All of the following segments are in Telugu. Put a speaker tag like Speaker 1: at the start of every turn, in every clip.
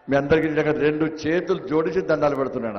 Speaker 1: మీ అందరికీ నిజంగా రెండు చేతులు జోడించి దండాలు పెడుతున్నాను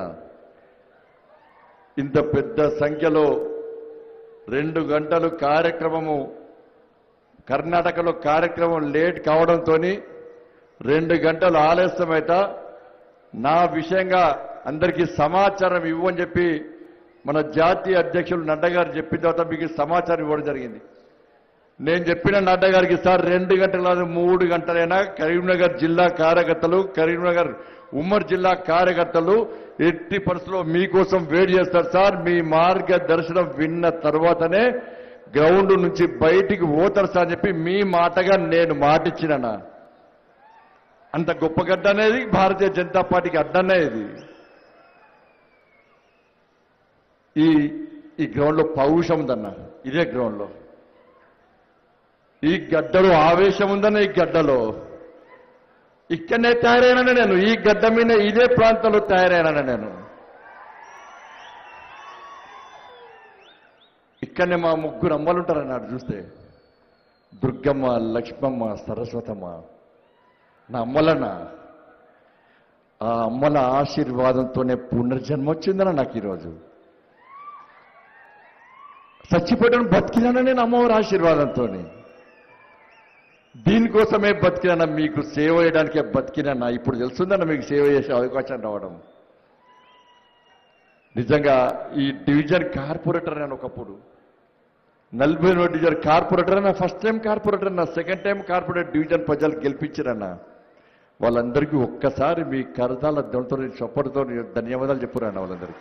Speaker 1: ఇంత పెద్ద సంఖ్యలో రెండు గంటలు కార్యక్రమము కర్ణాటకలో కార్యక్రమం లేట్ కావడంతో రెండు గంటలు ఆలస్యమైత నా విషయంగా అందరికీ సమాచారం ఇవ్వని చెప్పి మన జాతీయ అధ్యక్షులు నడ్డా గారు చెప్పిన తర్వాత మీకు సమాచారం ఇవ్వడం జరిగింది నేను చెప్పిన నడ్డా గారికి సార్ రెండు గంటల కాదు, మూడు గంటలైనా కరీంనగర్ జిల్లా కార్యకర్తలు కరీంనగర్ ఉమ్మడి జిల్లా కార్యకర్తలు ఎట్టి పరిస్థితుల్లో మీకోసం వెయిట్ చేస్తారు సార్ మీ మార్గదర్శనం విన్న తర్వాతనే గ్రౌండ్ నుంచి బయటికి పోతారు సార్ అని చెప్పి మీ మాటగా నేను మాటిచ్చిననా అంత గొప్ప గడ్డ అనేది భారతీయ జనతా పార్టీకి అడ్డనే ఇది ఈ ఈ గ్రౌండ్ లో పౌరుషం ఉందన్న ఇదే గ్రౌండ్ లో ఈ గడ్డలో ఆవేశం ఉందన్న ఈ గడ్డలో ఇక్కడనే తయారైనా నేను ఈ గడ్డ మీద ఇదే ప్రాంతంలో తయారైనా నేను ఇక్కడనే మా ముగ్గురు అమ్మలు ఉంటారన్నాడు చూస్తే దుర్గమ్మ లక్ష్మమ్మ సరస్వతమ్మ నా అమ్మలన్న ఆ అమ్మల ఆశీర్వాదంతోనే పునర్జన్మ వచ్చిందన్న నాకు ఈరోజు చచ్చిపోయడం బతికినాన నేను అమ్మవారి ఆశీర్వాదంతో దీనికోసమే బతికినా మీకు సేవ చేయడానికే బతికినా ఇప్పుడు తెలుస్తుందన్న మీకు సేవ చేసే అవకాశం రావడం నిజంగా ఈ డివిజన్ కార్పొరేటర్ అని ఒకప్పుడు నలభై రెండు డివిజన్ కార్పొరేటర్ నా ఫస్ట్ టైం కార్పొరేటర్ నా సెకండ్ టైం కార్పొరేటర్ డివిజన్ ప్రజలు గెలిపించారన్న వాళ్ళందరికీ ఒక్కసారి మీ కరతాల దొంతో చప్పటితో ధన్యవాదాలు చెప్పురన్న వాళ్ళందరికీ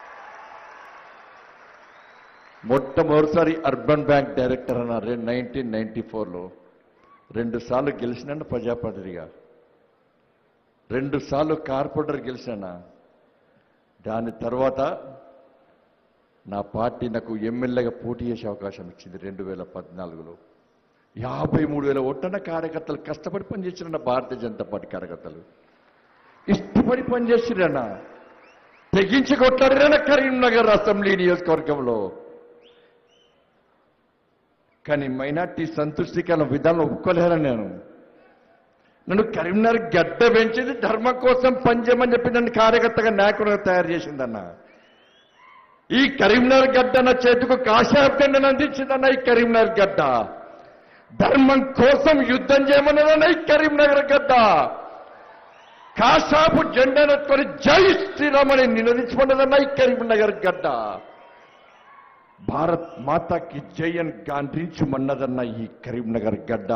Speaker 1: మొట్టమొదటిసారి అర్బన్ బ్యాంక్ డైరెక్టర్ అన్న నైన్టీన్ నైన్టీ ఫోర్లో రెండు సార్లు గెలిచినాను ప్రజాప్రతినిధిగా రెండు సార్లు కార్పొరేటర్ గెలిచినా దాని తర్వాత నా పార్టీ నాకు ఎమ్మెల్యేగా పోటీ చేసే అవకాశం ఇచ్చింది రెండు వేల పద్నాలుగులో యాభై మూడు వేల ఒట్టన కార్యకర్తలు కష్టపడి పనిచేసిన భారతీయ జనతా పార్టీ కార్యకర్తలు ఇష్టపడి పనిచేసిరన్న తెగించి కొట్లాడిరన్న కరీంనగర్ అసెంబ్లీ నియోజకవర్గంలో కానీ మైనార్టీ సంతుష్టికరణ విధానం ఒప్పుకోలేరని నేను నన్ను కరీంనగర్ గడ్డ పెంచింది ధర్మం కోసం పనిచేయమని చెప్పి నన్ను కార్యకర్తగా నాయకుడిగా తయారు చేసిందన్న ఈ కరీంనగర్ గడ్డ నా చేతికి కాశాప్ గడ్డను అందించిందన్న ఈ కరీంనగర్ గడ్డ ధర్మం కోసం యుద్ధం చేయమన్నదన్న ఈ కరీంనగర్ గడ్డ కాశాపు జెండానెత్తుకొని జై శ్రీరామ్ అని నినదించమన్నదన్న ఈ కరీంనగర్ గడ్డ భారత్ మాతాకి జై అని గాంధించమన్నదన్న ఈ కరీంనగర్ గడ్డ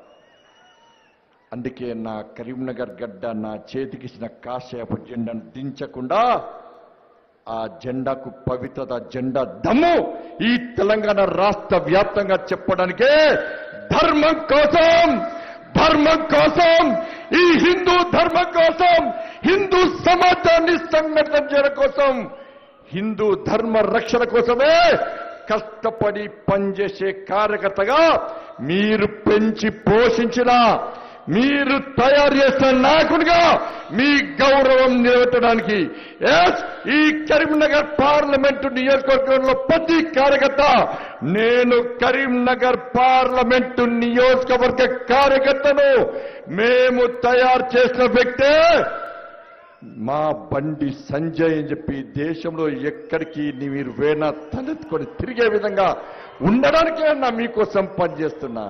Speaker 1: అందుకే నా కరీంనగర్ గడ్డ నా చేతికిసిన కాషాయపు జెండాను దించకుండా ఆ జెండాకు పవిత్రత జెండా దమ్ము ఈ తెలంగాణ రాష్ట్ర వ్యాప్తంగా చెప్పడానికే ధర్మం కోసం ధర్మం కోసం ఈ హిందూ ధర్మం కోసం హిందూ సమాజాన్ని సంఘటన చేయడం కోసం హిందూ ధర్మ రక్షణ కోసమే కష్టపడి పనిచేసే కార్యకర్తగా మీరు పెంచి పోషించిన మీరు తయారు చేసిన నాయకుడిగా మీ గౌరవం నిలబెట్టడానికి ఎస్ ఈ కరీంనగర్ పార్లమెంటు నియోజకవర్గంలో ప్రతి కార్యకర్త నేను కరీంనగర్ పార్లమెంటు నియోజకవర్గ కార్యకర్తను మేము తయారు చేసిన వ్యక్తే మా బండి సంజయ్ అని చెప్పి దేశంలో ఎక్కడికి నీ- మీరు వేణ తలెత్తుకొని తిరిగే విధంగా ఉండడానికే నా మీకోసం పనిచేస్తున్నా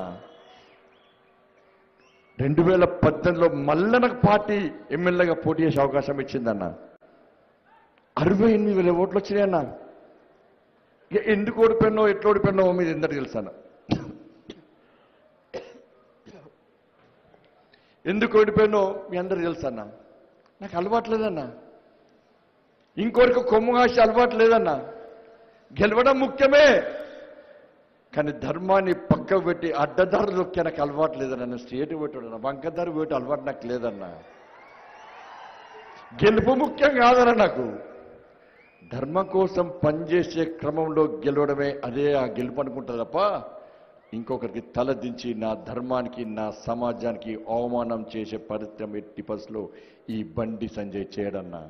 Speaker 1: రెండు వేల పద్దెనిమిదిలో మళ్ళా నాకు పార్టీ ఎమ్మెల్యేగా పోటీ చేసే అవకాశం ఇచ్చిందన్న అరవై ఎనిమిది వేల ఓట్లు వచ్చినాయన్న ఇక ఎందుకు ఓడిపోయినో ఎట్లా ఓడిపోయినో మీరు ఎందరు తెలుసాను ఎందుకు ఓడిపోయినో మీ అందరు తెలుసన్నా నాకు అలవాటు లేదన్నా ఇంకోరికి కొమ్ము కాసి అలవాటు లేదన్నా గెలవడం ముఖ్యమే కానీ ధర్మాన్ని పక్కకు పెట్టి అడ్డదారులు నొక్కే నాకు అలవాటు లేదన్నా నేను స్టేట్ పెట్టాడన్నా వంకదారు పెట్టి అలవాటు నాకు లేదన్నా గెలుపు ముఖ్యం కాదన్నా నాకు ధర్మం కోసం పనిచేసే క్రమంలో గెలవడమే అదే ఆ గెలుపు అనుకుంటుంది తప్ప ఇంకొకరికి తలదించి నా ధర్మానికి నా సమాజానికి అవమానం చేసే పరిశ్రమ ఎట్టి పరిస్థితిలో ఈ బండి సంజయ్ చేయడన్నా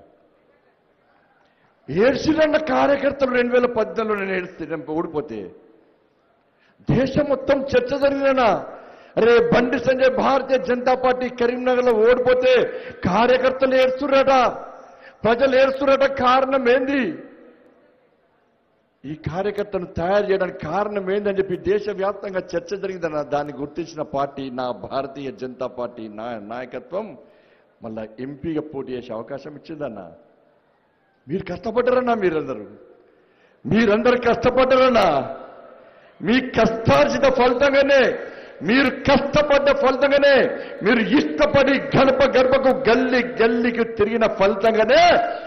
Speaker 1: ఏడ్చిరన్న కార్యకర్తలు రెండు వేల పద్దెనిమిదిలో నేను ఏడిస్తే నేను ఓడిపోతే దేశం మొత్తం చర్చ జరిగినా అరే బండి సంజయ్ భారతీయ జనతా పార్టీ కరీంనగర్ లో ఓడిపోతే కార్యకర్తలు ఏడుస్తురట ప్రజలు ఏడుస్తురట కారణం ఏంది ఈ కార్యకర్తను తయారు చేయడానికి కారణం ఏందని చెప్పి దేశవ్యాప్తంగా చర్చ జరిగిందన్న దాన్ని గుర్తించిన పార్టీ నా భారతీయ జనతా పార్టీ నా నాయకత్వం మళ్ళా ఎంపీగా పోటీ చేసే అవకాశం ఇచ్చిందన్న మీరు కష్టపడ్డారన్నా మీరందరూ మీరందరూ కష్టపడ్డారన్నా మీ కష్టార్జిత ఫలితంగానే మీరు కష్టపడ్డ ఫలితంగానే మీరు ఇష్టపడి గడప గడపకు గల్లి గల్లికి తిరిగిన ఫలితంగానే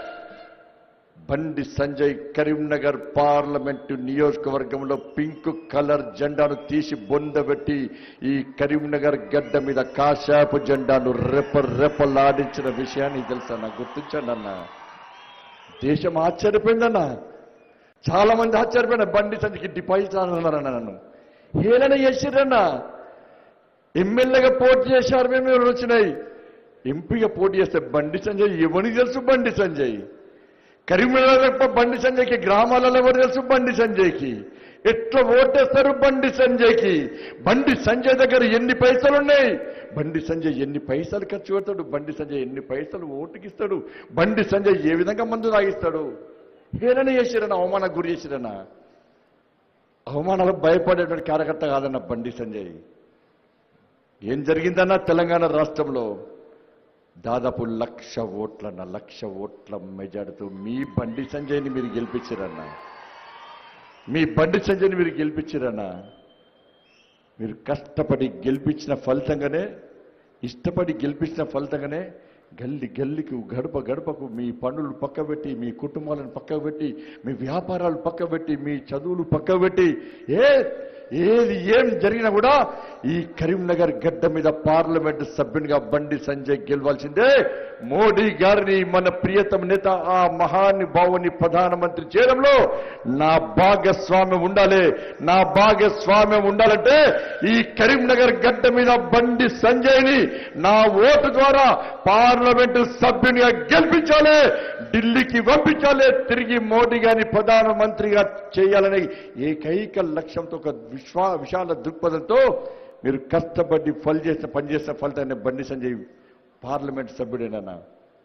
Speaker 1: బండి సంజయ్ కరీంనగర్ పార్లమెంటు నియోజకవర్గంలో పింక్ కలర్ జెండాను తీసి బొందబెట్టి ఈ కరీంనగర్ గడ్డ మీద కాశాపు జెండాను రెప రెపలాడించిన విషయాన్ని తెలుసా నాకు గుర్తించండి అన్న దేశం ఆశ్చర్యపోయిందన్న చాలా మంది ఆశ్చర్యపోయిన బండి సంజయ్కి డిపాజిట్ అన్నారన్న నన్ను హేళన చేసిరన్న ఎమ్మెల్యేగా పోటీ చేశారు మేము ఎవరు వచ్చినాయి ఎంపీగా పోటీ చేస్తే బండి సంజయ్ ఎవరికి తెలుసు బండి సంజయ్ కరీంనగర్ తప్ప బండి సంజయ్కి గ్రామాలలో ఎవరు తెలుసు బండి సంజయ్కి ఎట్లా ఓటేస్తారు బండి సంజయ్కి బండి సంజయ్ దగ్గర ఎన్ని పైసలు ఉన్నాయి బండి సంజయ్ ఎన్ని పైసలు ఖర్చు పెడతాడు బండి సంజయ్ ఎన్ని పైసలు ఓటుకిస్తాడు బండి సంజయ్ ఏ విధంగా మందు తాగిస్తాడు హేళన చేసిరన్న అవమానం గురి చేసిరన్న అవమానాలకు భయపడేటువంటి కార్యకర్త కాదన్న బండి సంజయ్ ఏం జరిగిందన్న తెలంగాణ రాష్ట్రంలో దాదాపు లక్ష ఓట్లన్న లక్ష ఓట్ల మెజార్టీతో మీ బండి సంజయ్ని మీరు గెలిపించారన్న మీ బండి సంజయ్ని మీరు గెలిపించారన్న మీరు కష్టపడి గెలిపించిన ఫలితంగానే ఇష్టపడి గెలిపించిన ఫలితంగానే గల్లి గల్లికి గడప గడపకు మీ పనులు పక్కబెట్టి మీ కుటుంబాలను పక్కబెట్టి మీ వ్యాపారాలు పక్కబెట్టి మీ చదువులు పక్కబెట్టి ఏ ఏది ఏం జరిగినా కూడా ఈ కరీంనగర్ గడ్డ మీద పార్లమెంట్ సభ్యునిగా బండి సంజయ్ గెలవాల్సిందే మోడీ గారిని మన ప్రియతమ నేత ఆ మహానుభావుని ప్రధానమంత్రి చేయడంలో నా భాగస్వామ్యం ఉండాలి నా భాగస్వామ్యం ఉండాలంటే ఈ కరీంనగర్ గడ్డ మీద బండి సంజయ్ని నా ఓటు ద్వారా పార్లమెంటు సభ్యునిగా గెలిపించాలి ఢిల్లీకి పంపించాలి తిరిగి మోడీ గారిని ప్రధానమంత్రిగా చేయాలనే ఏకైక లక్ష్యంతో ఒక విశ్వా విశాల దృక్పథంతో మీరు కష్టపడి ఫలి చేసిన పనిచేసిన ఫలితాన్ని బండి సంజయ్ పార్లమెంట్ సభ్యుడేనన్నా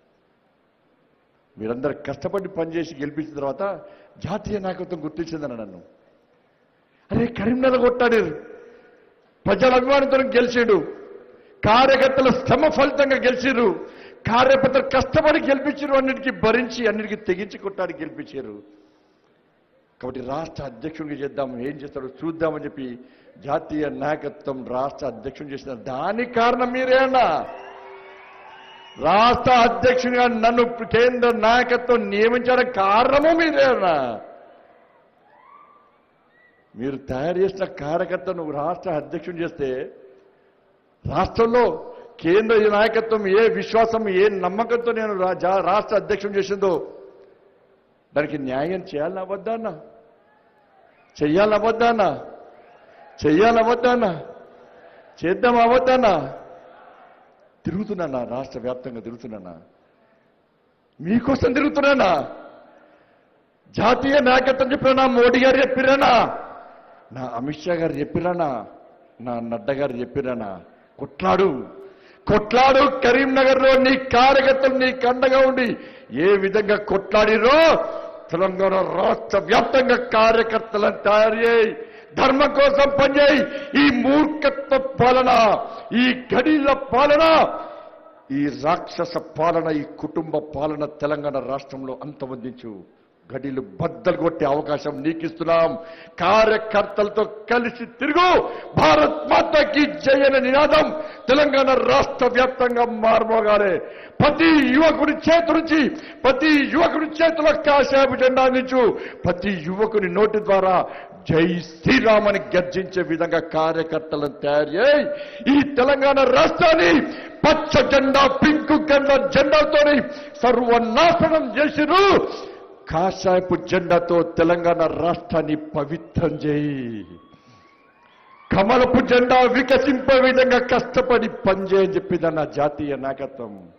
Speaker 1: మీరందరూ కష్టపడి పనిచేసి గెలిపించిన తర్వాత జాతీయ నాయకత్వం గుర్తించిందన్న నన్ను అరే కరీంనగర్ కొట్టాడు ప్రజల అభిమానంతో గెలిచాడు కార్యకర్తల శ్రమ ఫలితంగా గెలిచిరు కార్యకర్తలు కష్టపడి గెలిపించారు అన్నిటికీ భరించి అన్నిటికీ తెగించి కొట్టాడు గెలిపించారు కాబట్టి రాష్ట్ర అధ్యక్షుడిగా చేద్దాం ఏం చేస్తాడో చూద్దామని చెప్పి జాతీయ నాయకత్వం రాష్ట్ర అధ్యక్షుడు చేసిన దానికి కారణం మీరేనా రాష్ట్ర అధ్యక్షునిగా నన్ను కేంద్ర నాయకత్వం నియమించడానికి కారణము మీరేనా మీరు తయారు చేసిన కార్యకర్తను రాష్ట్ర అధ్యక్షుడు చేస్తే రాష్ట్రంలో కేంద్ర నాయకత్వం ఏ విశ్వాసం ఏ నమ్మకంతో నేను రా- జా- రాష్ట్ర అధ్యక్షుడు చేసిందో దానికి న్యాయం చేయాలని అవద్దానా చెయ్యాలని అవద్దానా చెయ్యాలని అవద్దానా చేద్దాం అవద్దానా తిరుగుతున్నానా రాష్ట్ర వ్యాప్తంగా తిరుగుతున్నానా మీకోసం తిరుగుతున్నానా జాతీయ నాయకత్వం చెప్పినా మోడీ గారు చెప్పిరానా నా అమిత్ షా గారు చెప్పిరానా నా నడ్డా గారు చెప్పిరానా కొట్లాడు కొట్లాడు కరీంనగర్ లో నీ కార్యకర్తలు నీ కండగా ఉండి ఏ విధంగా కొట్లాడిరో తెలంగాణ రాష్ట్ర వ్యాప్తంగా కార్యకర్తలను తయారు చేయి ధర్మం కోసం పనిచేయి ఈ మూర్ఖత్వ పాలన ఈ గడిల పాలన ఈ రాక్షస పాలన ఈ కుటుంబ పాలన తెలంగాణ రాష్ట్రంలో అంతమొందించు గడిలు బద్దలు కొట్టే అవకాశం నీకిస్తున్నాం కార్యకర్తలతో కలిసి తిరుగు భారత్ మాతకి జయన నినాదం తెలంగాణ రాష్ట్ర వ్యాప్తంగా మారుమోగాలి ప్రతి యువకుడి చేతి నుంచి ప్రతి యువకుడి చేతిలో కాశాపు జెండా అందించు ప్రతి యువకుని నోటి ద్వారా జై శ్రీరామ్ అని గర్జించే విధంగా కార్యకర్తలను తయారు చేయి ఈ తెలంగాణ రాష్ట్రాన్ని పచ్చ జెండా పింక్ గండ జెండాతోని సర్వనాశనం చేసిరు కాషాయపు జెండాతో తెలంగాణ రాష్ట్రాన్ని పవిత్రం చేయి కమలపు జెండా వికసింపే విధంగా కష్టపడి పనిచేయని చెప్పిందన్న జాతీయ నాయకత్వం